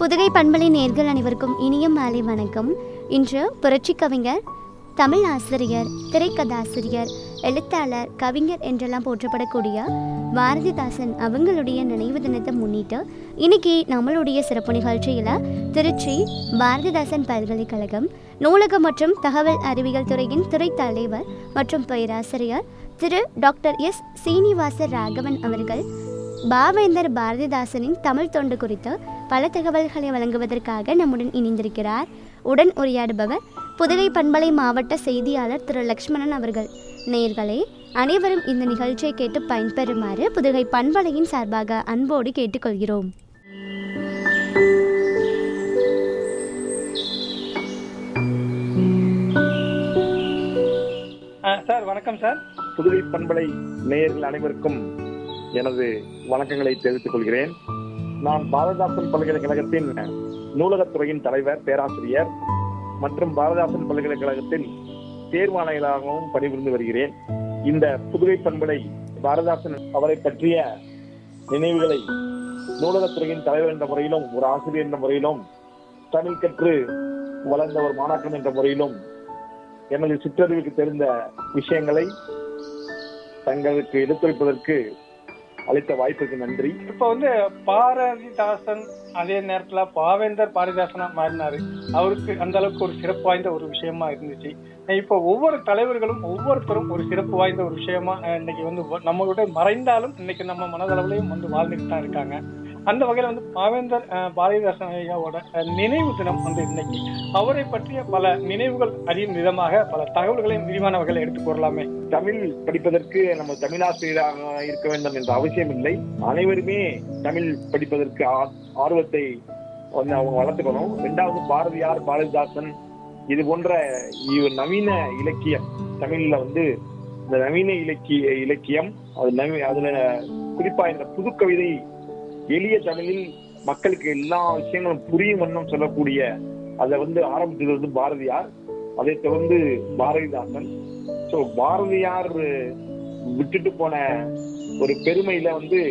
புதுகை பண்பலை நேர்கள் அனைவருக்கும் இனிய மாலை வணக்கம் இன்று புரட்சி கவிஞர் தமிழ் ஆசிரியர் திரைக்கதாசிரியர் எழுத்தாளர் கவிஞர் என்றெல்லாம் போற்றப்படக்கூடிய பாரதிதாசன் அவங்களுடைய நினைவு தினத்தை முன்னிட்டு இன்னைக்கு நம்மளுடைய சிறப்பு நிகழ்ச்சியில் திருச்சி பாரதிதாசன் பல்கலைக்கழகம் நூலகம் மற்றும் தகவல் அறிவியல் துறையின் துறை தலைவர் மற்றும் பேராசிரியர் திரு டாக்டர் எஸ் சீனிவாச ராகவன் அவர்கள் பாவேந்தர் பாரதிதாசனின் தமிழ் தொண்டு குறித்து பல தகவல்களை வழங்குவதற்காக நம்முடன் இணைந்திருக்கிறார் உடன் உரையாடுபவர் புதுகை பண்பலை மாவட்ட செய்தியாளர் திரு லக்ஷ்மணன் அவர்கள் நேயர்களே அனைவரும் இந்த நிகழ்ச்சியை கேட்டு பயன்பெறுமாறு புதுகை பண்பலையின் சார்பாக அன்போடு கேட்டுக்கொள்கிறோம் ஆ, சார் வணக்கம் சார் புதுவை பண்பலை நேயர்கள் அனைவருக்கும் எனது வணக்கங்களை தெரிவித்துக் கொள்கிறேன் நான் பாரதிதாசன் பல்கலைக்கழகத்தின் நூலகத்துறையின் தலைவர் பேராசிரியர் மற்றும் பாரதிதாசன் பல்கலைக்கழகத்தில் தேர்வாணையராகவும் பணிபுரிந்து வருகிறேன் இந்த புதுவை பண்பலை பாரதிதாசன் அவரை பற்றிய நினைவுகளை நூலகத்துறையின் தலைவர் என்ற முறையிலும் ஒரு ஆசிரியர் என்ற முறையிலும் தமிழ் கற்று வளர்ந்த ஒரு மாணாக்கன் என்ற முறையிலும் எனது சிற்றறிவுக்கு தெரிந்த விஷயங்களை தங்களுக்கு எடுத்துரைப்பதற்கு அளித்த வாய்ப்புக்கு நன்றி இப்போ வந்து பாரதிதாசன் அதே நேரத்துல பாவேந்தர் பாரதிதாசனா மாறினாரு அவருக்கு அந்த அளவுக்கு ஒரு சிறப்பு வாய்ந்த ஒரு விஷயமா இருந்துச்சு இப்போ ஒவ்வொரு தலைவர்களும் ஒவ்வொருத்தரும் ஒரு சிறப்பு வாய்ந்த ஒரு விஷயமா அஹ், இன்னைக்கு வந்து வ- நம்மளோட மறைந்தாலும் இன்னைக்கு நம்ம மனதளவுலையும் வந்து வாழ்ந்துட்டு தான் இருக்காங்க அந்த வகையில வந்து பாவேந்தர் அஹ், பாரதிதாசன் ஐயாவோட அஹ், நினைவு தினம் வந்து இன்னைக்கு அவரை பற்றிய பல நினைவுகள் அறியும் விதமாக பல தகவல்களை விரிவான வகையில் எடுத்து கூறலாமே தமிழ் படிப்பதற்கு நம்ம தமிழாசிரியராக இருக்க வேண்டும் என்ற அவசியம் இல்லை அனைவருமே தமிழ் படிப்பதற்கு ஆ- ஆர்வத்தை வந்து அவங்க வளர்த்துக்கணும் ரெண்டாவது பாரதியார் பாரதிதாசன் இது போன்ற இவ- நவீன இலக்கியம் தமிழ்ல வந்து இந்த நவீன இலக்கிய இலக்கியம் அது நவீ அதுல குறிப்பா இந்த புது கவிதை எளிய தமிழில் மக்களுக்கு எல்லா விஷயங்களும் புரியும் வண்ணம் சொல்லக்கூடிய அதை வந்து ஆரம்பிச்சது வந்து பாரதியார் அதை தொடர்ந்து பாரதிதாசன் சோ பாரதியார் விட்டுட்டு போன ஒரு பெருமையில வந்து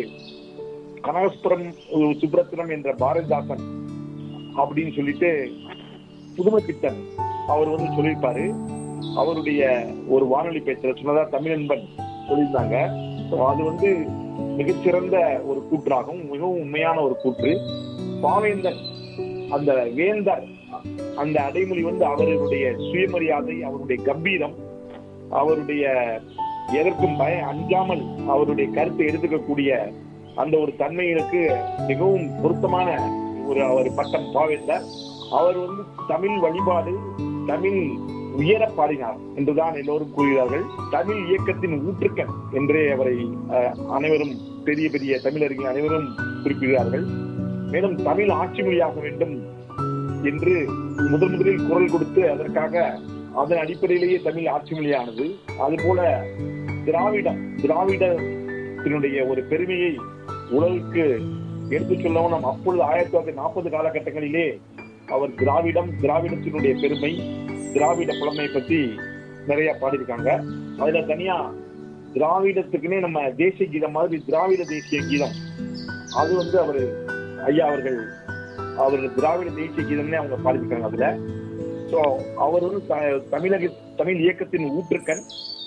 கனகஸ்புரம் சுப்ரத்னம் என்ற பாரதிதாசன் அப்படின்னு சொல்லிட்டு புதுமைப்பித்தன் அவர் வந்து சொல்லியிருப்பாரு அவருடைய ஒரு வானொலி பேச்சுல சொன்னதா தமிழன்பன் சொல்லியிருந்தாங்க So அது வந்து மிகச்சிறந்த ஒரு கூற்றாகும் மிகவும் உண்மையான ஒரு கூற்று பாவேந்தன் அந்த வேந்தர் அந்த அடைமொழி வந்து அவருடைய சுயமரியாதை அவருடைய கம்பீரம் அவருடைய எதற்கும் பய அஞ்சாமல் அவருடைய கருத்தை எடுத்துக்கக்கூடிய அந்த ஒரு தன்மைகளுக்கு மிகவும் பொருத்தமான ஒரு அவர் பட்டம் பாவேந்தர் அவர் வந்து தமிழ் வழிபாடு தமிழ் உயர பாடினார் என்றுதான் எல்லோரும் கூறுகிறார்கள் தமிழ் இயக்கத்தின் ஊற்றுக்கண் என்றே அவரை அஹ், அனைவரும் பெரிய பெரிய தமிழர்கள் அனைவரும் குறிப்பிடுகிறார்கள் மேலும் தமிழ் ஆட்சி மொழியாக வேண்டும் என்று முதன் முதலில் குரல் கொடுத்து அதற்காக அதன் அடிப்படையிலேயே தமிழ் ஆட்சி மொழியானது அதுபோல திராவிடம் திராவிடத்தினுடைய ஒரு பெருமையை உலகுக்கு எடுத்துச் சொல்லவும் நாம் அப்பொழுது ஆயிரத்தி தொள்ளாயிரத்தி நாற்பது காலகட்டங்களிலே அவர் திராவிடம் திராவிடத்தினுடைய பெருமை திராவிட புலமை பத்தி நிறைய பாடியிருக்காங்க அதுல தனியா திராவிடத்துக்குன்னே நம்ம தேசிய கீதம் மாதிரி திராவிட தேசிய கீதம் அது வந்து அவர் ஐயா அவர்கள் அவர்கள் திராவிட தேசிய கீதம்னே அவங்க பாடியிருக்காங்க அதுல சோ அவர் வந்து த- தமிழக தமிழ் இயக்கத்தின் ஊற்றுக்கண்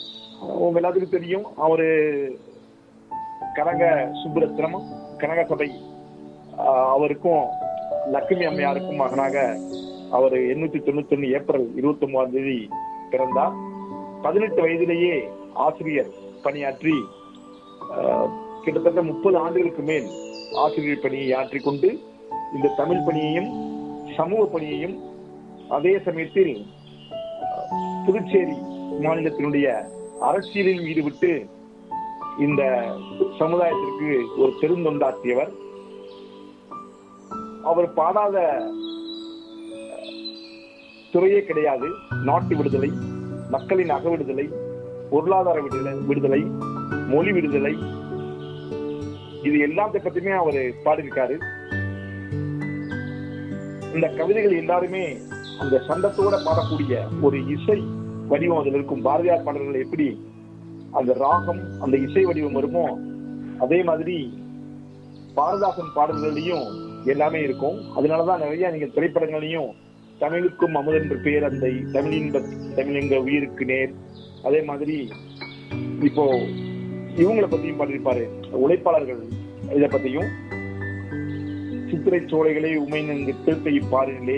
உங்க எல்லாத்துக்கும் தெரியும் அவரு கனக சுப்புரத்னம் கனக சபை ஆஹ், அவருக்கும் லட்சுமி அம்மையாருக்கும் மகனாக அவர் எண்ணூத்தி தொண்ணூத்தி ஒண்ணு ஏப்ரல் இருபத்தி ஒன்பதாம் தேதி பிறந்தார் பதினெட்டு வயதிலேயே ஆசிரியர் பணியாற்றி ஆஹ், கிட்டத்தட்ட முப்பது ஆண்டுகளுக்கு மேல் ஆசிரியர் பணியை ஆற்றிக்கொண்டு இந்த தமிழ் பணியையும் சமூக பணியையும் அதே சமயத்தில் ஆஹ், புதுச்சேரி மாநிலத்தினுடைய அரசியலில் ஈடுபட்டு இந்த சமுதாயத்திற்கு ஒரு பெருந்தொண்டாற்றியவர் அவர் பாடாத துறையே கிடையாது நாட்டு விடுதலை மக்களின் அக விடுதலை பொருளாதார விடுதலை விடுதலை மொழி விடுதலை இது எல்லாத்த பத்தியுமே அவர் பாடியிருக்காரு இந்த கவிதைகள் எல்லாருமே அந்த சந்தத்தோட பாடக்கூடிய ஒரு இசை வடிவம் அதில் இருக்கும் பாரதியார் பாடல்கள் எப்படி அந்த ராகம் அந்த இசை வடிவம் வருமோ அதே மாதிரி பாரதாசன் பாடல்களையும் எல்லாமே இருக்கும் அதனாலதான் நிறைய நீங்க திரைப்படங்களையும் தமிழுக்கும் அமுதன் என்ற பெயர் அந்த தமிழின் தமிழ் எங்க உயிருக்கு நேர் அதே மாதிரி இப்போ இவங்கள பத்தியும் பாடியிருப்பாரு உழைப்பாளர்கள் இத பத்தியும் சித்திரை சோலைகளே உமை இங்கு திருப்பை பாருங்களே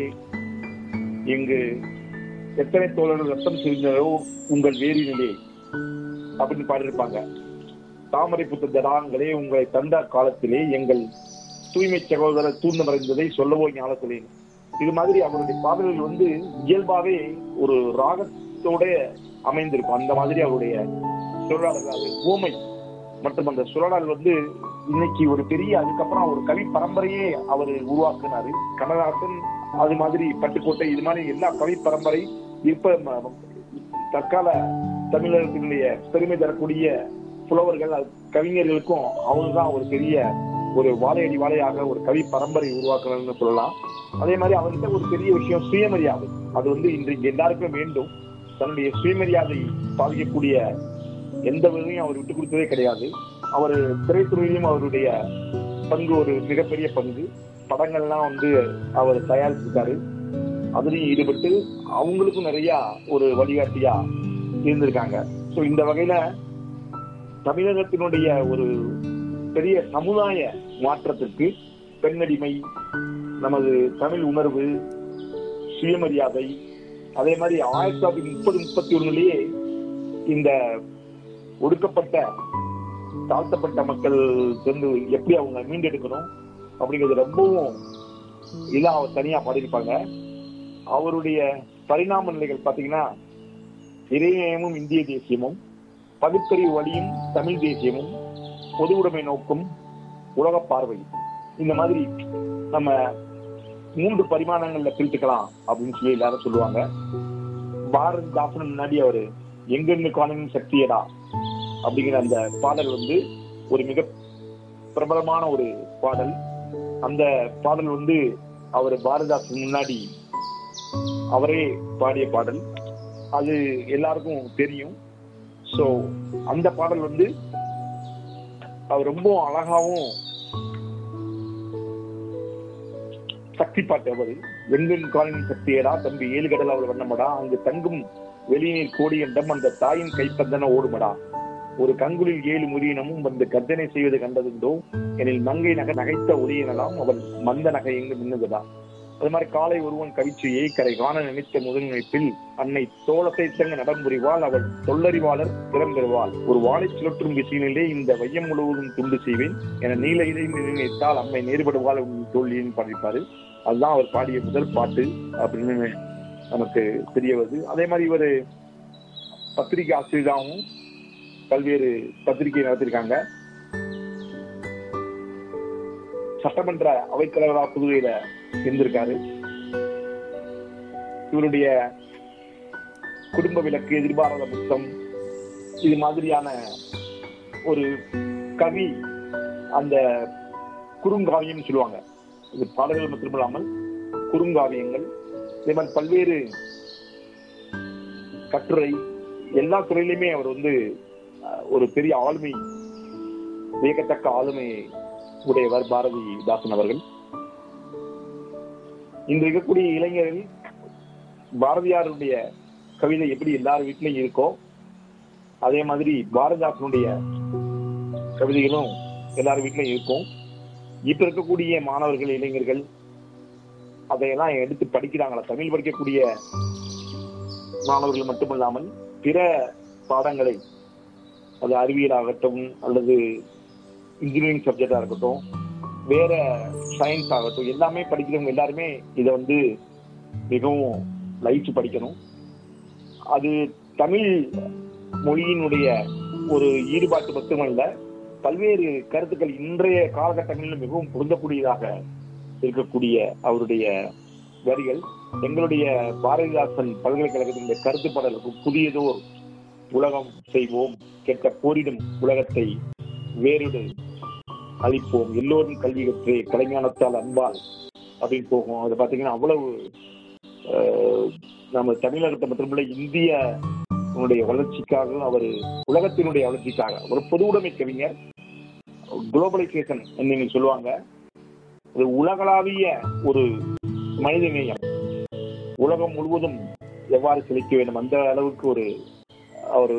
இங்கு எத்தனை தோழர்கள் ரத்தம் சிரிந்ததோ உங்கள் வேரினிலே அப்படின்னு பாடியிருப்பாங்க தாமரை புத்த ஜடாங்களே உங்களை தந்த காலத்திலே எங்கள் தூய்மை சகோதரர் தூர்ந்து மறைந்ததை சொல்லவோ ஞானத்திலே இது மாதிரி அவருடைய பாடல்கள் வந்து இயல்பாவே ஒரு ராகத்தோட அமைந்திருக்கும் அந்த மாதிரி அவருடைய சுழலாடல் அது ஊமை மற்றும் அந்த சுழலாடல் வந்து இன்னைக்கு ஒரு பெரிய அதுக்கப்புறம் ஒரு கவி பரம்பரையே அவர் உருவாக்குனாரு கண்ணதாசன் அது மாதிரி பட்டுக்கோட்டை இது மாதிரி எல்லா கவி பரம்பரை இப்ப ம- தற்கால தமிழகத்தினுடைய பெருமை தரக்கூடிய புலவர்கள் அது கவிஞர்களுக்கும் அவர்தான் ஒரு பெரிய ஒரு வாழையடி வாழையாக ஒரு கவி பரம்பரை உருவாக்குறதுன்னு சொல்லலாம் அதே மாதிரி அவர்கிட்ட ஒரு பெரிய விஷயம் சுயமரியாதை அது வந்து இன்றைக்கு எல்லாருக்கும் வேண்டும் தன்னுடைய சுயமரியாதை பாதிக்கக்கூடிய எந்த வகையும் அவர் விட்டு கொடுத்ததே கிடையாது அவர் திரைத்துறையிலும் அவருடைய பங்கு ஒரு மிகப்பெரிய பங்கு படங்கள்லாம் வந்து அவர் தயாரிச்சிருக்காரு அதுலயும் ஈடுபட்டு அவங்களுக்கும் நிறைய ஒரு வழிகாட்டியா இருந்திருக்காங்க சோ இந்த வகையில தமிழகத்தினுடைய ஒரு பெரிய சமுதாய மாற்றத்திற்கு பெண்ணடிமை நமது தமிழ் உணர்வு சுயமரியாதை அதே மாதிரி ஆயிரத்தி தொள்ளாயிரத்தி முப்பது முப்பத்தி ஒண்ணுலயே இந்த ஒடுக்கப்பட்ட தாழ்த்தப்பட்ட மக்கள் வந்து எப்படி அவங்க மீண்டெடுக்கணும் அப்படிங்கிறது ரொம்பவும் இல்ல அவர் தனியா பாடியிருப்பாங்க அவருடைய பரிணாம நிலைகள் பாத்தீங்கன்னா இறைநேயமும் இந்திய தேசியமும் பகுத்தறிவு வழியும் தமிழ் தேசியமும் பொது உடைமை நோக்கும் உலக பார்வை இந்த மாதிரி நம்ம மூன்று பரிமாணங்கள்ல பிரித்துக்கலாம் அப்படின்னு சொல்லி எல்லாரும் சொல்லுவாங்க பாரதிதாசன் முன்னாடி அவரு எங்கெங்கு காணும் சக்தியடா அப்படிங்கிற அந்த பாடல் வந்து ஒரு மிக பிரபலமான ஒரு பாடல் அந்த பாடல் வந்து அவர் பாரதிதாசன் முன்னாடி அவரே பாடிய பாடல் அது எல்லாருக்கும் தெரியும் சோ அந்த பாடல் வந்து அவர் ரொம்ப அழகாவும் சக்தி பாட்டு அவர் வெண்கண் காலின் சக்தியடா தம்பி ஏழு கடல் அவர் வண்ணமடா அங்கு தங்கும் வெளிநீர் கோடி என்றம் அந்த தாயின் கைப்பந்தன ஓடுமடா ஒரு கங்குலில் ஏழு முறியினமும் வந்து கர்ஜனை செய்வது கண்டதுண்டோ எனில் மங்கை நகை நகைத்த ஒளியினலாம் அவள் மந்த நகை எங்கு மின்னுதடா அது மாதிரி காலை ஒருவன் கவிச்சுயை கரை காண நினைத்த முதன்மைப்பில் அன்னை தோளத்தை தங்க நடம்புரிவாள் அவள் சொல்லறிவாளர் திறம் பெறுவாள் ஒரு வாழை சுழற்றும் விசையினிலே இந்த வையம் முழுவதும் துண்டு செய்வேன் என நீல இதை நினைத்தால் அம்மை நேர்படுவாள் உன் தோல்வியின் பாடிப்பாரு அதுதான் அவர் பாடிய முதல் பாட்டு அப்படின்னு நமக்கு தெரிய வருது அதே மாதிரி இவர் பத்திரிகை ஆசிரியராகவும் பல்வேறு பத்திரிகை நடத்திருக்காங்க சட்டமன்ற அவைத்தலைவரா புதுவையில இருந்திருக்காரு இவருடைய குடும்ப விளக்கு எதிர்பாராத புத்தம் இது மாதிரியான ஒரு கவி அந்த குறுங்காவியம் சொல்லுவாங்க இது பாடல்கள் மட்டுமில்லாமல் குறுங்காவியங்கள் இதே மாதிரி பல்வேறு கட்டுரை எல்லா துறையிலுமே அவர் வந்து அஹ், ஒரு பெரிய ஆளுமை வியக்கத்தக்க ஆளுமை உடையவர் பாரதிதாசன் அவர்கள் இன்று இருக்கக்கூடிய இளைஞர்கள் பாரதியாருடைய கவிதை எப்படி எல்லார் வீட்லயும் இருக்கோ அதே மாதிரி பாரதிதாசனுடைய கவிதைகளும் எல்லார் வீட்லயும் இருக்கும் இப்ப இருக்கக்கூடிய மாணவர்கள் இளைஞர்கள் அதையெல்லாம் எடுத்து படிக்கிறாங்களா தமிழ் படிக்கக்கூடிய மாணவர்கள் மட்டுமல்லாமல் பிற பாடங்களை அது அறிவியல் ஆகட்டும் அல்லது இன்ஜினியரிங் சப்ஜெக்டா இருக்கட்டும் வேற சயின்ஸ் ஆகட்டும் எல்லாமே படிக்கிறவங்க எல்லாருமே இதை வந்து மிகவும் லைச்சு படிக்கணும் அது தமிழ் மொழியினுடைய ஒரு ஈடுபாட்டு மட்டுமல்ல பல்வேறு கருத்துக்கள் இன்றைய காலகட்டங்களில் மிகவும் பொருந்தக்கூடியதாக இருக்கக்கூடிய அவருடைய வரிகள் எங்களுடைய பாரதிதாசன் பல்கலைக்கழகத்தினுடைய கருத்து பாடலுக்கு புதியதோர் உலகம் செய்வோம் கெட்ட போரிடும் உலகத்தை வேறிடு அழிப்போம் எல்லோரும் கல்வி கற்றே கலைஞானத்தால் அன்பால் அப்படின்னு போகும் அது பாத்தீங்கன்னா அவ்வளவு ஆஹ், நம்ம தமிழகத்தை மட்டுமல்ல இந்திய வளர்ச்சிக்காக அவர் உலகத்தினுடைய வளர்ச்சிக்காக ஒரு பொது உடைமை கவிஞர் குளோபலைசேஷன் நீங்க சொல்லுவாங்க ஒரு உலகளாவிய ஒரு மனிதநேயம் உலகம் முழுவதும் எவ்வாறு செழிக்க வேண்டும் அந்த அளவுக்கு ஒரு ஒரு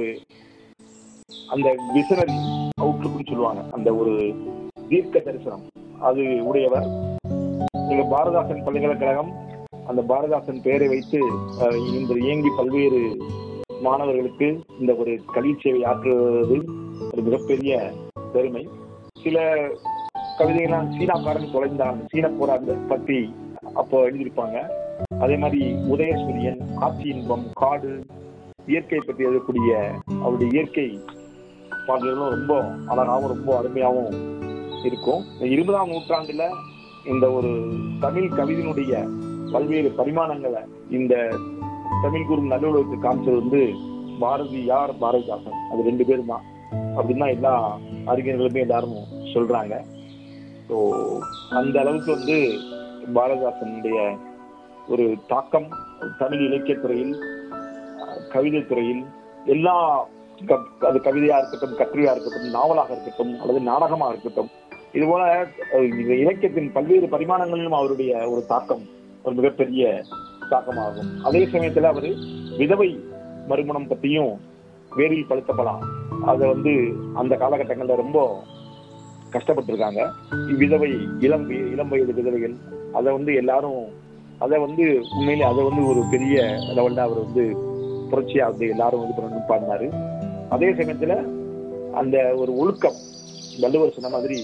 அந்த விசனரி அவுட்லுக்னு சொல்லுவாங்க அந்த ஒரு தீர்க்க தரிசனம் அது உடையவர் இங்க பாரதாசன் பல்கலைக்கழகம் அந்த பாரதாசன் பெயரை வைத்து அஹ், இன்று இயங்கி பல்வேறு மாணவர்களுக்கு இந்த ஒரு கல்வி சேவை ஆற்றுவது ஒரு மிகப்பெரிய பெருமை சில கவிதைகள்லாம் சீனாக்காரன் தொலைந்தான் சீன போராட்ட பற்றி அப்போ எழுதியிருப்பாங்க அதே மாதிரி உதயசூரியன் ஆட்சி இன்பம் காடு இயற்கை பற்றி எழுதக்கூடிய அவருடைய இயற்கை பாடல்களும் ரொம்ப அழகாகவும் ரொம்ப அருமையாகவும் இருக்கும் இந்த இருபதாம் நூற்றாண்டுல இந்த ஒரு தமிழ் கவிதையினுடைய பல்வேறு பரிமாணங்களை இந்த தமிழ் குரு நல்லுறவுக்கு காமிச்சது வந்து பாரதியார் பாரதிதாசன் அது ரெண்டு பேரும் தான் அப்படின்னு தான் எல்லா அறிஞர்களுமே எல்லாரும் சொல்றாங்க ஸோ அந்த அளவுக்கு வந்து பாரதிதாசனுடைய ஒரு தாக்கம் தமிழ் இலக்கியத் துறையில் அஹ், கவிதைத் துறையில் எல்லா க- அது கவிதையா இருக்கட்டும் கட்டுரையா இருக்கட்டும் நாவலாக இருக்கட்டும் அல்லது நாடகமா இருக்கட்டும் இது போல அஹ், இந்த இலக்கியத்தின் பல்வேறு பரிமாணங்களிலும் அவருடைய ஒரு தாக்கம் ஒரு மிகப்பெரிய தாக்கமாகும் அதே சமயத்துல அவரு விதவை மறுமணம் பத்தியும் வேரில் பழுத்தப்பலாம் அதை வந்து அந்த காலகட்டங்கள்ல ரொம்ப கஷ்டப்பட்டிருக்காங்க விதவை இளம் வய- இளம் வயது விதவைகள் அதை வந்து எல்லாரும் அதை வந்து உண்மையிலே அதை வந்து ஒரு பெரிய லெவல்ல அவர் வந்து புரட்சியா வந்து எல்லாரும் வந்து பண்ணி பாடினாரு அதே சமயத்துல அந்த ஒரு ஒழுக்கம் வள்ளுவர் சொன்ன மாதிரி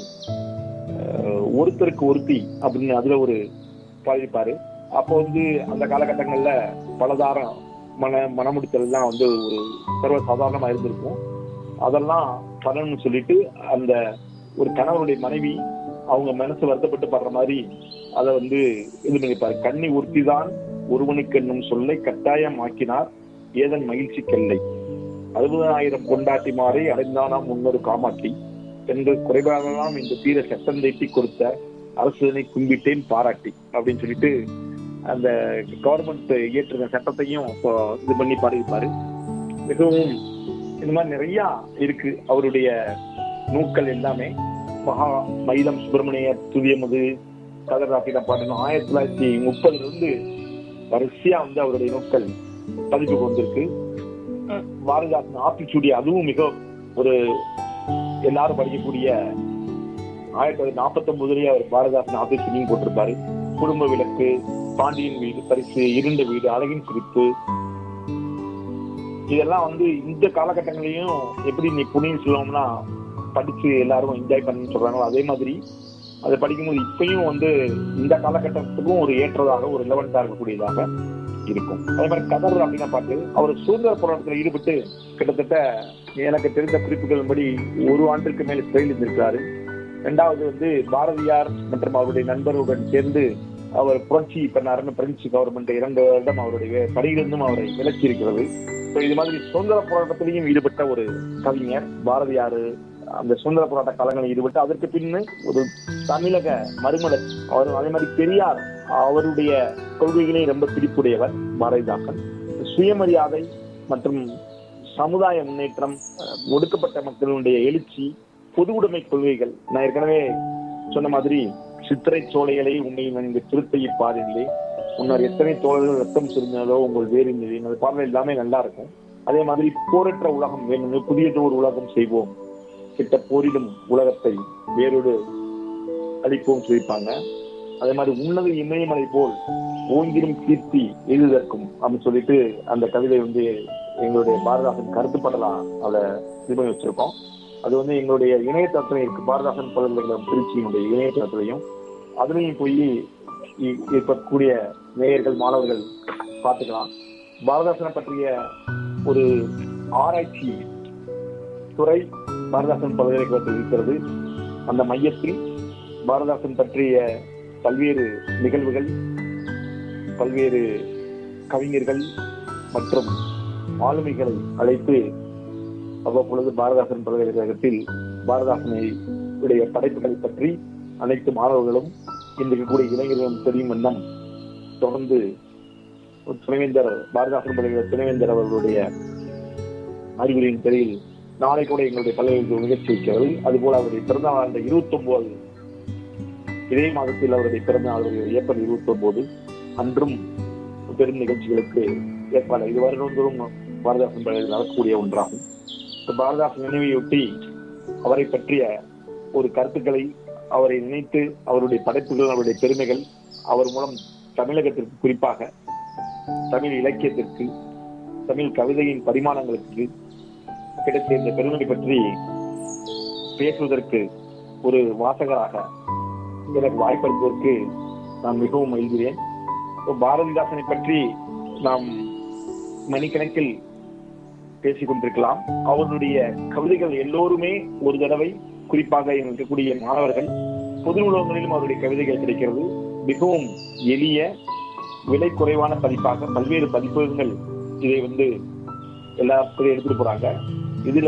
அஹ், ஒருத்தருக்கு ஒருத்தி அப்படின்னு அதுல ஒரு பாதிப்பாரு அப்போ வந்து அந்த காலகட்டங்கள்ல பலதாரம் மன மனமுடித்தல் எல்லாம் வந்து ஒரு சர்வசாதாரணமா இருந்திருக்கும் அதெல்லாம் பண்ணணும்னு சொல்லிட்டு அந்த ஒரு கணவனுடைய மனைவி அவங்க மனசு வருத்தப்பட்டு படுற மாதிரி அதை வந்து இது பண்ணிப்பாரு கண்ணி ஒருத்திதான் ஒருவனுக்கு என்னும் சொல்லை கட்டாயமாக்கினார் ஏதன் மகிழ்ச்சி கெல்லை அறுபதாயிரம் கொண்டாட்டி மாறி அடைந்தானாம் முன்னொரு காமாட்டி என்று குறைபாடெல்லாம் இந்த தீர சட்டம் தீட்டி கொடுத்த அரசனை கும்பிட்டேன் பாராட்டி அப்படின்னு சொல்லிட்டு அந்த கவர்மெண்ட் இயற்றுன சட்டத்தையும் இப்போ இது பண்ணி பாடியிருப்பாரு மிகவும் இந்த மாதிரி நிறைய இருக்கு அவருடைய நூக்கள் எல்லாமே மகா மயிலம் சுப்பிரமணிய துதியமுது கதராட்டின பாடணும் ஆயிரத்தி தொள்ளாயிரத்தி முப்பதுல இருந்து வரிசையா வந்து அவருடைய நூக்கள் பதிப்புக்கு வந்திருக்கு அஹ் பாரதிதாசன் ஆத்திச்சூடி அதுவும் மிக ஒரு எல்லாரும் படிக்கக்கூடிய ஆயிரத்தி தொள்ளாயிரத்தி நாற்பத்தி ஒன்பதுலயே அவர் பாரதிதாசன் ஆத்திச்சூடியும் போட்டிருப்பாரு குடும்ப விளக்கு பாண்டியன் வீடு பரிசு இருண்ட வீடு அழகின் சிரிப்பு இதெல்லாம் வந்து இந்த காலகட்டங்களையும் எப்படி நீ புனின்னு சொல்லுவோம்னா படிச்சு எல்லாரும் என்ஜாய் பண்ணு சொல்றாங்களோ அதே மாதிரி அதை படிக்கும்போது இப்பயும் வந்து இந்த காலகட்டத்துக்கும் ஒரு ஏற்றதாக ஒரு ரிலவெண்டா இருக்கக்கூடியதாக இருக்கும் அதே மாதிரி கதர் அப்படின்னா பாட்டு அவர் சுதந்திர போராட்டத்தில் ஈடுபட்டு கிட்டத்தட்ட எனக்கு தெரிந்த குறிப்புகளின்படி ஒரு ஆண்டுக்கு மேல் சிறையில் இருந்திருக்கிறாரு ரெண்டாவது வந்து பாரதியார் மற்றும் அவருடைய நண்பர்களுடன் சேர்ந்து அவர் புரட்சி பண்ணாருன்னு பிரெஞ்சு கவர்மெண்ட் இரண்டு வருடம் அவருடைய பணியிலிருந்தும் அவரை விலக்கி இருக்கிறது So இது மாதிரி சுதந்திர போராட்டத்திலையும் ஈடுபட்ட ஒரு கவிஞர் பாரதியார் அந்த சுதந்திர போராட்ட காலங்களில் ஈடுபட்டு அதற்கு பின்னு ஒரு தமிழக மறுமலர் அவர் அதே மாதிரி பெரியார் அவருடைய கொள்கைகளை ரொம்ப பிடிப்புடையவர் பாரதிதாசன் சுயமரியாதை மற்றும் சமுதாய முன்னேற்றம் அஹ், ஒடுக்கப்பட்ட மக்களுடைய எழுச்சி பொது உடைமை கொள்கைகள் நான் ஏற்கனவே சொன்ன மாதிரி சித்திரை சோலைகளை உன்னை இங்கு திருத்தையை பாரில்லை முன்னர் எத்தனை தோழர்கள் ரத்தம் சுருங்கினதோ உங்கள் வேறு அந்த பாடல் எல்லாமே நல்லா இருக்கும் அதே மாதிரி போரற்ற உலகம் வேணும் புதியதொரு உலகம் செய்வோம் கிட்ட போரிடும் உலகத்தை வேறொரு அளிப்போம் சொல்லியிருப்பாங்க அதே மாதிரி உன்னத இமயமலை போல் ஓங்கிடும் கீர்த்தி எழுதற்கும் அப்படின்னு சொல்லிட்டு அந்த கவிதை வந்து எங்களுடைய பாரதாசன் கருத்துப்படலாம் அதை இது பண்ணி வச்சிருக்கோம் அது வந்து எங்களுடைய இணையதளத்துல இருக்கு பாரதாசன் பல்கலைக்கழகம் திருச்சியினுடைய இணையதளத்திலையும் அதுலயும் போய் இ- இருக்கக்கூடிய நேயர்கள் மாணவர்கள் பார்த்துக்கலாம் பாரதாசனை பற்றிய ஒரு ஆராய்ச்சி துறை பாரதாசன் பல்கலைக்கழகத்தில் இருக்கிறது அந்த மையத்தில் பாரதாசன் பற்றிய பல்வேறு நிகழ்வுகள் பல்வேறு கவிஞர்கள் மற்றும் ஆளுமைகளை அழைத்து அவ்வப்பொழுது பாரதாசன் பல்கலைக்கழகத்தில் பாரதாசனை உடைய படைப்புகளை பற்றி அனைத்து மாணவர்களும் இன்று இருக்கக்கூடிய இளைஞர்களும் தெரியும் வண்ணம் தொடர்ந்து ஒரு துணைவேந்தர் பாரதாசன் பல்கலைக்கழக துணைவேந்தர் அவர்களுடைய அறிவுரையின் பேரில் நாளை கூட எங்களுடைய பல்கலைக்கழக நிகழ்ச்சி இருக்கிறது அதுபோல அவருடைய பிறந்த நாள் இருபத்தி ஒன்பது இதே மாதத்தில் அவருடைய பிறந்த நாள் வருகிறது ஏப்ரல் இருபத்தி ஒன்பது அன்றும் பெரும் நிகழ்ச்சிகளுக்கு ஏற்பாடு இது வருடந்தோறும் பாரதாசன் பள்ளியில் நடக்கக்கூடிய ஒன்றாகும் இந்த பாரதாசன் நினைவையொட்டி அவரை பற்றிய ஒரு கருத்துக்களை அவரை நினைத்து அவருடைய படைப்புகள் அவருடைய பெருமைகள் அவர் மூலம் தமிழகத்திற்கு குறிப்பாக தமிழ் இலக்கியத்திற்கு தமிழ் கவிதையின் பரிமாணங்களுக்கு கிடைத்த இந்த பெருமை பற்றி பேசுவதற்கு ஒரு வாசகராக எனக்கு வாய்ப்பளிப்பதற்கு நான் மிகவும் மகிழ்கிறேன் இப்போ பாரதிதாசனை பற்றி நாம் மணிக்கணக்கில் பேசிக் கொண்டிருக்கலாம் அவருடைய கவிதைகள் எல்லோருமே ஒரு தடவை குறிப்பாக இங்க இருக்கக்கூடிய மாணவர்கள் பொது நூலகங்களிலும் அவருடைய கவிதைகள் கிடைக்கிறது மிகவும் எளிய விலை குறைவான பதிப்பாக பல்வேறு பதிப்பகங்கள் இதை வந்து எல்லா பேரும் எடுத்துட்டு போறாங்க இதுல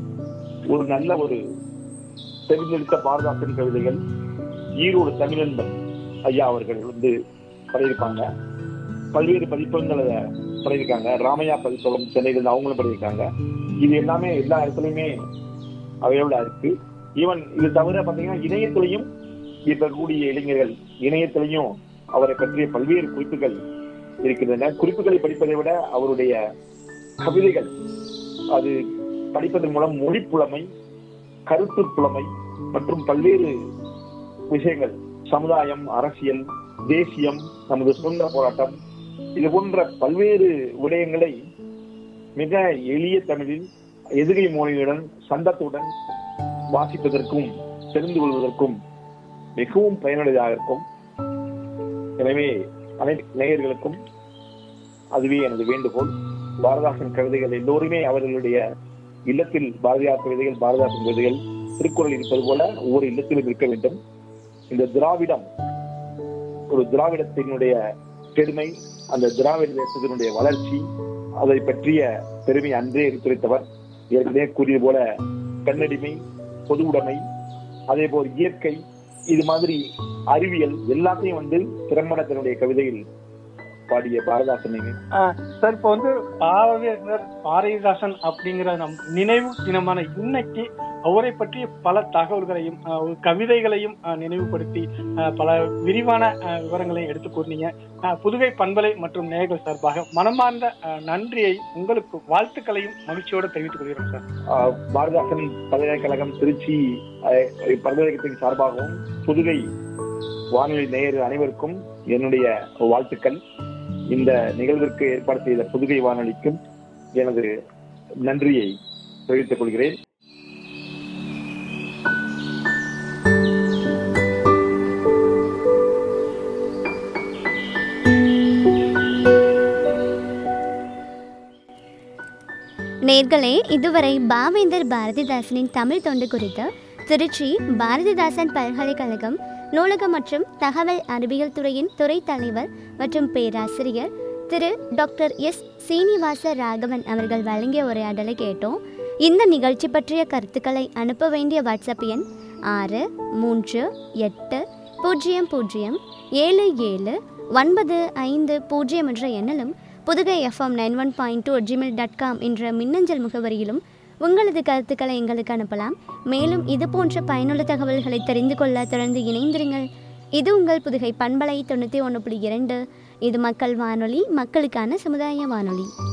ஒரு நல்ல ஒரு தெரிந்தெடுத்த பாரதாசன் கவிதைகள் ஈரோடு தமிழன்பன் ஐயா அவர்கள் வந்து பண்ணியிருப்பாங்க பல்வேறு பதிப்பகங்கள் அதை பண்ணியிருக்காங்க ராமையா பதிப்பகம் சென்னையில இருந்து அவங்களும் பண்ணியிருக்காங்க இது எல்லாமே எல்லா இடத்துலயுமே அவைலபிளா இருக்கு ஈவன் இது தவிர பாத்தீங்கன்னா இணையத்திலையும் இப்ப கூடிய இளைஞர்கள் இணையத்திலையும் அவரை பற்றிய பல்வேறு குறிப்புகள் இருக்கின்றன குறிப்புகளை படிப்பதை விட அவருடைய கவிதைகள் அது படிப்பதன் மூலம் மொழி புலமை கருத்து புலமை மற்றும் பல்வேறு விஷயங்கள் சமுதாயம் அரசியல் தேசியம் நமது சுதந்திர போராட்டம் இது போன்ற பல்வேறு விடயங்களை மிக எளிய தமிழில் எதிரி மொழியுடன் சந்தத்துடன் வாசிப்பதற்கும் தெரிந்து கொள்வதற்கும் மிகவும் பயனுள்ளதாக இருக்கும் எனவே அனைத்து நேயர்களுக்கும் அதுவே எனது வேண்டுகோள் பாரதாசன் கவிதைகள் எல்லோருமே அவர்களுடைய இல்லத்தில் பாரதியார் கவிதைகள் பாரதாசன் கவிதைகள் திருக்குறள் இருப்பது போல ஒவ்வொரு இல்லத்திலும் இருக்க வேண்டும் இந்த திராவிடம் ஒரு திராவிடத்தினுடைய பெருமை அந்த திராவிட தேசத்தினுடைய வளர்ச்சி அதை பற்றிய பெருமை அன்றே எடுத்துரைத்தவர் ஏற்கனவே கூறியது போல கண்ணடிமை பொது உடைமை அதே போல் இயற்கை இது மாதிரி அறிவியல் எல்லாத்தையும் வந்து திறம்பட தன்னுடைய கவிதையில் பாடிய பாரதாசனை சார் இப்போ வந்து பாரதியார் பாரதிதாசன் அப்படிங்கிற நம் நினைவு தினமான இன்னைக்கு அவரை பற்றிய பல தகவல்களையும் அஹ், ஒரு கவிதைகளையும் அஹ், நினைவுபடுத்தி அஹ், பல விரிவான அஹ், விவரங்களையும் எடுத்து கூறினீங்க அஹ், புதுகை பண்பலை மற்றும் நேயர்கள் சார்பாக மனமார்ந்த அஹ், நன்றியை உங்களுக்கு வாழ்த்துக்களையும் மகிழ்ச்சியோடு தெரிவித்துக் கொள்கிறோம் சார் ஆஹ் பாரதாசன் பல்கலைக்கழகம் திருச்சி ஆஹ் பல்கலைக்கழகத்தின் சார்பாகவும் புதுகை வானொலி நேயர் அனைவருக்கும் என்னுடைய வாழ்த்துக்கள் இந்த நிகழ்விற்கு ஏற்பாடு செய்த புதுகை வானொலிக்கும் எனது நன்றியை தெரிவித்துக் கொள்கிறேன் நேர்களே இதுவரை பாவேந்தர் பாரதிதாசனின் தமிழ் தொண்டு குறித்து திருச்சி பாரதிதாசன் பல்கலைக்கழகம் நூலகம் மற்றும் தகவல் அறிவியல் துறையின் துறை தலைவர் மற்றும் பேராசிரியர் திரு டாக்டர் எஸ் சீனிவாச ராகவன் அவர்கள் வழங்கிய உரையாடலை கேட்டோம் இந்த நிகழ்ச்சி பற்றிய கருத்துக்களை அனுப்ப வேண்டிய வாட்ஸ்அப் எண் ஆறு மூன்று எட்டு பூஜ்ஜியம் பூஜ்ஜியம் ஏழு ஏழு ஒன்பது ஐந்து பூஜ்ஜியம் என்ற எண்ணிலும் Pudukai FM nine one point two Gmail dot com என்ற மின்னஞ்சல் முகவரியிலும் உங்களது கருத்துக்களை எங்களுக்கு அனுப்பலாம் மேலும் இது போன்ற பயனுள்ள தகவல்களை தெரிந்து கொள்ள தொடர்ந்து இணைந்திருங்கள் இது உங்கள் புதுகை பண்பலை தொண்ணூற்றி ஒன்று புள்ளி இரண்டு இது மக்கள் வானொலி மக்களுக்கான சமுதாய வானொலி